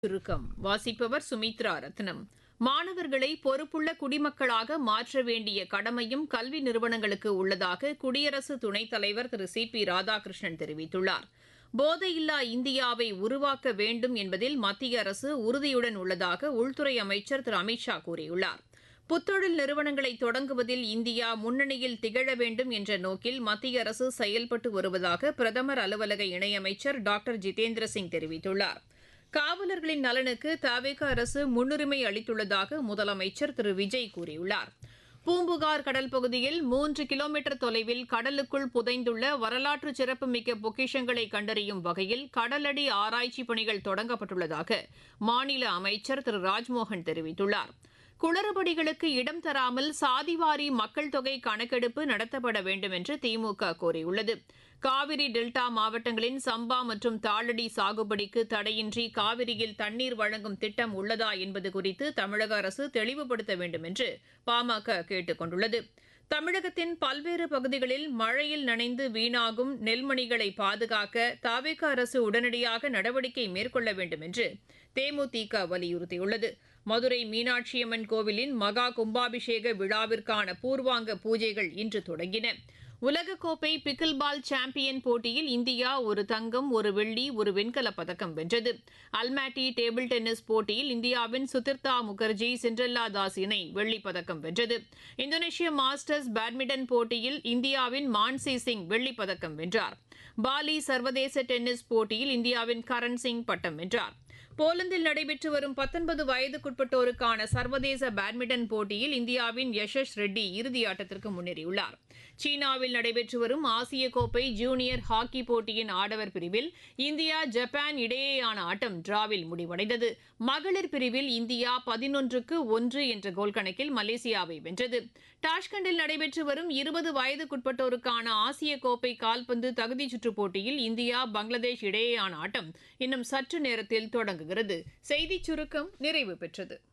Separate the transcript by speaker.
Speaker 1: சுருக்கம் வாசிப்பவர் சுமித்ரா ரத்னம் மாணவர்களை பொறுப்புள்ள குடிமக்களாக மாற்ற வேண்டிய கடமையும் கல்வி நிறுவனங்களுக்கு உள்ளதாக குடியரசு துணைத் தலைவர் திரு சி பி ராதாகிருஷ்ணன் தெரிவித்துள்ளார் போதையில்லா இந்தியாவை உருவாக்க வேண்டும் என்பதில் மத்திய அரசு உறுதியுடன் உள்ளதாக உள்துறை அமைச்சர் திரு அமித் ஷா கூறியுள்ளார் புத்தொழில் நிறுவனங்களை தொடங்குவதில் இந்தியா முன்னணியில் திகழ வேண்டும் என்ற நோக்கில் மத்திய அரசு செயல்பட்டு வருவதாக பிரதமர் அலுவலக இணையமைச்சர் டாக்டர் ஜிதேந்திர சிங் தெரிவித்துள்ளார் காவலர்களின் நலனுக்கு தவிக அரசு முன்னுரிமை அளித்துள்ளதாக முதலமைச்சர் திரு விஜய் கூறியுள்ளார் பூம்புகார் கடல் பகுதியில் மூன்று கிலோமீட்டர் தொலைவில் கடலுக்குள் புதைந்துள்ள வரலாற்று சிறப்புமிக்க பொக்கிஷங்களை கண்டறியும் வகையில் கடலடி ஆராய்ச்சி பணிகள் தொடங்கப்பட்டுள்ளதாக மாநில அமைச்சர் திரு ராஜ்மோகன் தெரிவித்துள்ளார் குளறுபடிகளுக்கு இடம் தராமல் சாதிவாரி மக்கள் தொகை கணக்கெடுப்பு நடத்தப்பட வேண்டும் என்று திமுக கோரியுள்ளது காவிரி டெல்டா மாவட்டங்களின் சம்பா மற்றும் தாளடி சாகுபடிக்கு தடையின்றி காவிரியில் தண்ணீர் வழங்கும் திட்டம் உள்ளதா என்பது குறித்து தமிழக அரசு தெளிவுபடுத்த வேண்டும் என்று பாமக கேட்டுக் கொண்டுள்ளது தமிழகத்தின் பல்வேறு பகுதிகளில் மழையில் நனைந்து வீணாகும் நெல்மணிகளை பாதுகாக்க தாவேக அரசு உடனடியாக நடவடிக்கை மேற்கொள்ள வேண்டும் என்று தேமுதிக வலியுறுத்தியுள்ளது மதுரை மீனாட்சியம்மன் கோவிலின் மகா கும்பாபிஷேக விழாவிற்கான பூர்வாங்க பூஜைகள் இன்று தொடங்கின உலகக்கோப்பை பிக்கில் பால் சாம்பியன் போட்டியில் இந்தியா ஒரு தங்கம் ஒரு வெள்ளி ஒரு வெண்கலப் பதக்கம் வென்றது அல்மாட்டி டேபிள் டென்னிஸ் போட்டியில் இந்தியாவின் சுதிர்தா முகர்ஜி சிண்ட்ரெல்லா தாஸ் இணை வெள்ளிப் பதக்கம் வென்றது இந்தோனேஷிய மாஸ்டர்ஸ் பேட்மிண்டன் போட்டியில் இந்தியாவின் மான்சி சிங் வெள்ளிப் பதக்கம் வென்றார் பாலி சர்வதேச டென்னிஸ் போட்டியில் இந்தியாவின் கரண் சிங் பட்டம் வென்றார் போலந்தில் நடைபெற்று வரும் பத்தொன்பது வயதுக்குட்பட்டோருக்கான சர்வதேச பேட்மிண்டன் போட்டியில் இந்தியாவின் யஷஸ் ரெட்டி இறுதியாட்டத்திற்கு முன்னேறியுள்ளார் சீனாவில் நடைபெற்று வரும் ஆசிய கோப்பை ஜூனியர் ஹாக்கி போட்டியின் ஆடவர் பிரிவில் இந்தியா ஜப்பான் இடையேயான ஆட்டம் டிராவில் முடிவடைந்தது மகளிர் பிரிவில் இந்தியா பதினொன்றுக்கு ஒன்று என்ற கோல் கணக்கில் மலேசியாவை வென்றது டாஷ்கண்டில் நடைபெற்று வரும் இருபது வயதுக்குட்பட்டோருக்கான ஆசிய கோப்பை கால்பந்து தகுதிச் சுற்றுப் போட்டியில் இந்தியா பங்களாதேஷ் இடையேயான ஆட்டம் இன்னும் சற்று நேரத்தில் தொடங்குகிறது செய்திச் சுருக்கம் நிறைவு பெற்றது